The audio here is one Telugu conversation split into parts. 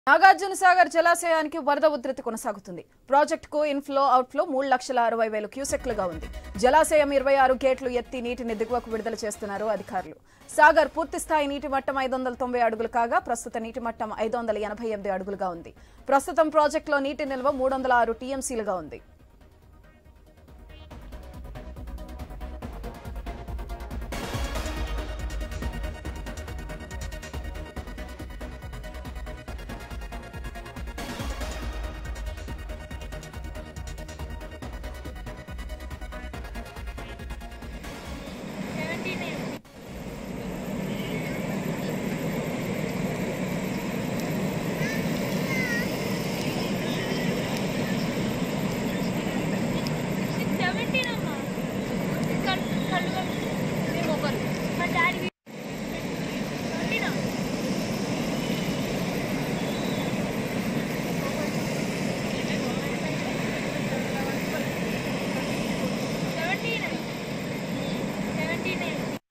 నాగార్జున సాగర్ జలాశయానికి వరద ఉధృతి కొనసాగుతుంది ప్రాజెక్టుకు ఇన్ఫ్లో అవుట్ఫ్లో మూడు లక్షల అరవై వేలు క్యూసెక్లుగా ఉంది జలాశయం ఇరవై ఆరు గేట్లు ఎత్తి నీటిని దిగువకు విడుదల చేస్తున్నారు అధికారులు సాగర్ పూర్తి స్థాయి నీటి మట్టం ఐదు వందల తొంభై అడుగులు కాగా ప్రస్తుత నీటి మట్టం ఐదు వందల ఎనభై ఎనిమిది అడుగులుగా ఉంది ప్రస్తుతం ప్రాజెక్టులో నీటి నిల్వ మూడు వందల ఆరు టీఎంసీలుగా ఉంది సెవెంటీన్ అమ్మా కళ్ళు కళ్ళు మేము ఒకరు మా డాడీ సెవెంటీనా సెవెంటీన్ సెవెంటీన్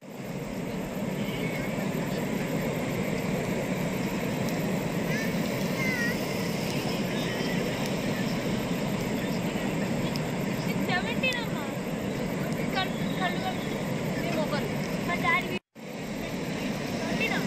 సెవెంటీన్ అమ్మా కళ్ళు కళ్ళు మేము ఒకరు మా డాడీ సెవెంటీనా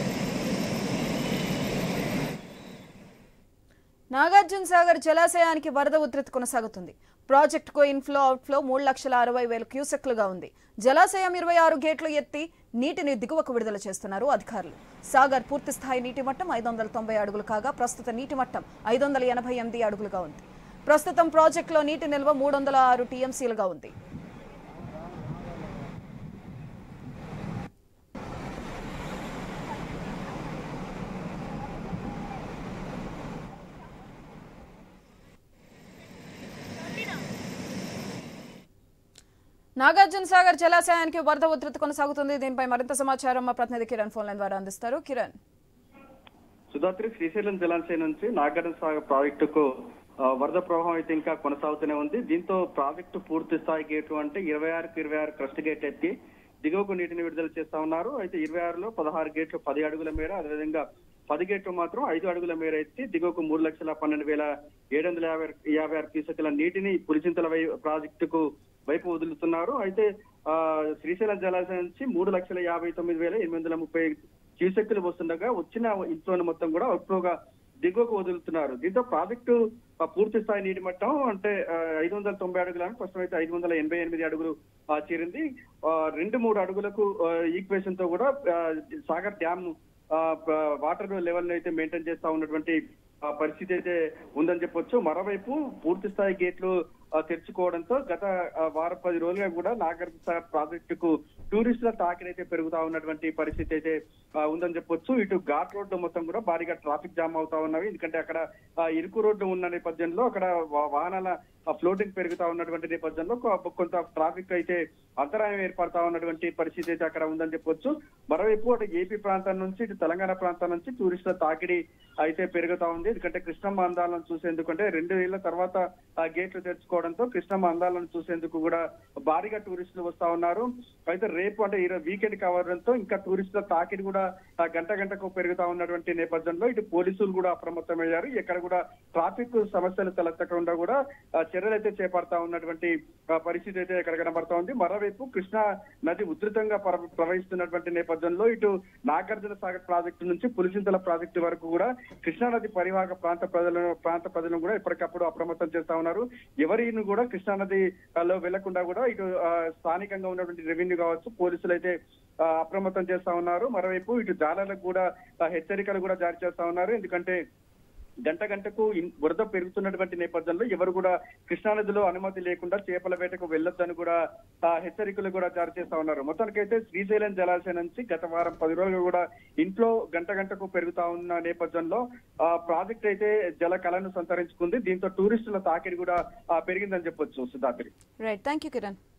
నాగార్జున సాగర్ జలాశయానికి వరద ఉధృతి కొనసాగుతుంది ప్రాజెక్టుకు ఇన్ఫ్లో అవుట్ఫ్లో మూడు లక్షల అరవై వేల క్యూసెక్లుగా ఉంది జలాశయం ఇరవై ఆరు గేట్లు ఎత్తి నీటిని దిగువకు విడుదల చేస్తున్నారు అధికారులు సాగర్ పూర్తి స్థాయి నీటి మట్టం ఐదు వందల తొంభై అడుగులు కాగా ప్రస్తుత నీటి మట్టం ఐదు వందల ఎనభై ఎనిమిది అడుగులుగా ఉంది ప్రస్తుతం ప్రాజెక్టులో నీటి నిల్వ మూడు వందల ఆరు టీఎంసీలుగా ఉంది సెవెంటీనా నాగార్జున సాగర్ జలాశయానికి వరద ఉధృతి కొనసాగుతుంది దీనిపై మరింత సమాచారం మా ప్రతినిధి కిరణ్ ఫోన్ లైన్ ద్వారా అందిస్తారు కిరణ్ సుధాత్రి శ్రీశైలం జలాశయం నుంచి నాగార్జున సాగర్ ప్రాజెక్టుకు ఆ, వరద ప్రవాహం అయితే ఇంకా కొనసాగుతూనే ఉంది దీంతో ప్రాజెక్టు పూర్తి స్థాయి గేటు అంటే ఇరవై ఆరుకి ఇరవై ఆరు క్రస్ట్ గేట్ ఎత్తి దిగువకు నీటిని విడుదల చేస్తా ఉన్నారు అయితే ఇరవై ఆరులో పదహారు గేట్లు పది అడుగుల మేర అదేవిధంగా పది గేట్లు మాత్రం ఐదు అడుగుల మేర ఎత్తి దిగువకు మూడు లక్షల పన్నెండు వేల ఏడు వందల యాభై యాభై ఆరు క్యూసెక్ల నీటిని పులిచింతల వై ప్రాజెక్టుకు వైపు వదులుతున్నారు అయితే ఆ శ్రీశైలం జలాశయం నుంచి మూడు లక్షల యాభై తొమ్మిది వేల ఎనిమిది వందల ముప్పై క్యూసెక్కులు వస్తుండగా వచ్చిన ఇంట్లో మొత్తం కూడా ఎక్కువగా దిగువకు వదులుతున్నారు దీంతో ప్రాజెక్టు ఆ, పూర్తి స్థాయి నీటి మట్టం అంటే ఐదు వందల తొంభై అడుగులను ప్రస్తుతం అయితే ఐదు వందల ఎనభై ఎనిమిది అడుగులు ఆ, చేరింది ఆ, రెండు మూడు అడుగులకు ఈక్వేషన్ తో కూడా ఆ, సాగర్ డ్యామ్ ఆ, ప- వాటర్ లెవెల్ అయితే మెయింటైన్ చేస్తా ఉన్నటువంటి ఆ, పరిస్థితి అయితే ఉందని చెప్పొచ్చు మరోవైపు పూర్తి స్థాయి గేట్లు ఆ, తెరుచుకోవడంతో గత ఆ, వారం పది రోజులుగా కూడా నాగార్జున సాగర్ ప్రాజెక్టుకు టూరిస్టుల తాకిడి అయితే పెరుగుతా ఉన్నటువంటి పరిస్థితి అయితే ఆ, ఉందని చెప్పొచ్చు ఇటు ఘాట్ రోడ్లు మొత్తం కూడా భారీగా ట్రాఫిక్ జామ్ అవుతా ఉన్నవి ఎందుకంటే అక్కడ ఆ, ఇరుకు రోడ్డు ఉన్న నేపథ్యంలో అక్కడ వా- వాహనాల ఫ్లోటింగ్ పెరుగుతా ఉన్నటువంటి నేపథ్యంలో కొ- కొంత ట్రాఫిక్ అయితే అంతరాయం ఏర్పడతా ఉన్నటువంటి పరిస్థితి అయితే అక్కడ ఉందని చెప్పొచ్చు మరోవైపు అటు ఏపీ ప్రాంతం నుంచి ఇటు తెలంగాణ ప్రాంతం నుంచి టూరిస్టుల తాకిడి అయితే పెరుగుతా ఉంది ఎందుకంటే కృష్ణమ్మ అందాలను చూసేందుకు అంటే రెండు ఏళ్ల తర్వాత ఆ గేట్లు తెరుచుకోవడంతో కృష్ణమ్మ అందాలను చూసేందుకు కూడా భారీగా టూరిస్టులు వస్తా ఉన్నారు అయితే రేపు అంటే ఈ వీకెండ్ కావడంతో ఇంకా టూరిస్టుల తాకిడి కూడా ఆ గంట గంటకు పెరుగుతా ఉన్నటువంటి నేపథ్యంలో ఇటు పోలీసులు కూడా అప్రమత్తమయ్యారు ఎక్కడ కూడా ట్రాఫిక్ సమస్యలు తలెత్తకుండా కూడా ఆ, చర్యలు అయితే చేపడతా ఉన్నటువంటి ఆ, పరిస్థితి అయితే ఇక్కడ కనబడతా ఉంది మరోవైపు కృష్ణా నది ఉధృతంగా పర- ప్రవహిస్తున్నటువంటి నేపథ్యంలో ఇటు నాగార్జున సాగర్ ప్రాజెక్టు నుంచి పులిచింతల ప్రాజెక్టు వరకు కూడా కృష్ణా నది పరివాహక ప్రాంత ప్రజలను ప్రాంత ప్రజలను కూడా ఎప్పటికప్పుడు అప్రమత్తం చేస్తా ఉన్నారు ఎవరిని కూడా కృష్ణా నది ఆ, లో వెళ్లకుండా కూడా ఇటు ఆ, స్థానికంగా ఉన్నటువంటి రెవెన్యూ కావచ్చు పోలీసులు అయితే ఆ, అప్రమత్తం చేస్తా ఉన్నారు మరోవైపు ఇటు జాలర్లకు కూడా ఆ, హెచ్చరికలు కూడా జారీ చేస్తా ఉన్నారు ఎందుకంటే గంట గంటకు ఇన్- వరద పెరుగుతున్నటువంటి నేపథ్యంలో ఎవరు కూడా కృష్ణానదిలో అనుమతి లేకుండా చేపల వేటకు వెళ్ళొద్దని కూడా ఆ, హెచ్చరికలు కూడా జారీ చేస్తా ఉన్నారు మొత్తానికైతే శ్రీశైలం జలాశయం నుంచి గత వారం పది రోజులు కూడా ఇంట్లో గంట గంటకు పెరుగుతా ఉన్న నేపథ్యంలో ఆ ప్రాజెక్ట్ అయితే జల కళను సంతరించుకుంది దీంతో టూరిస్టుల తాకిడి కూడా ఆ, పెరిగిందని చెప్పొచ్చు Sudhatri right thank you Kiran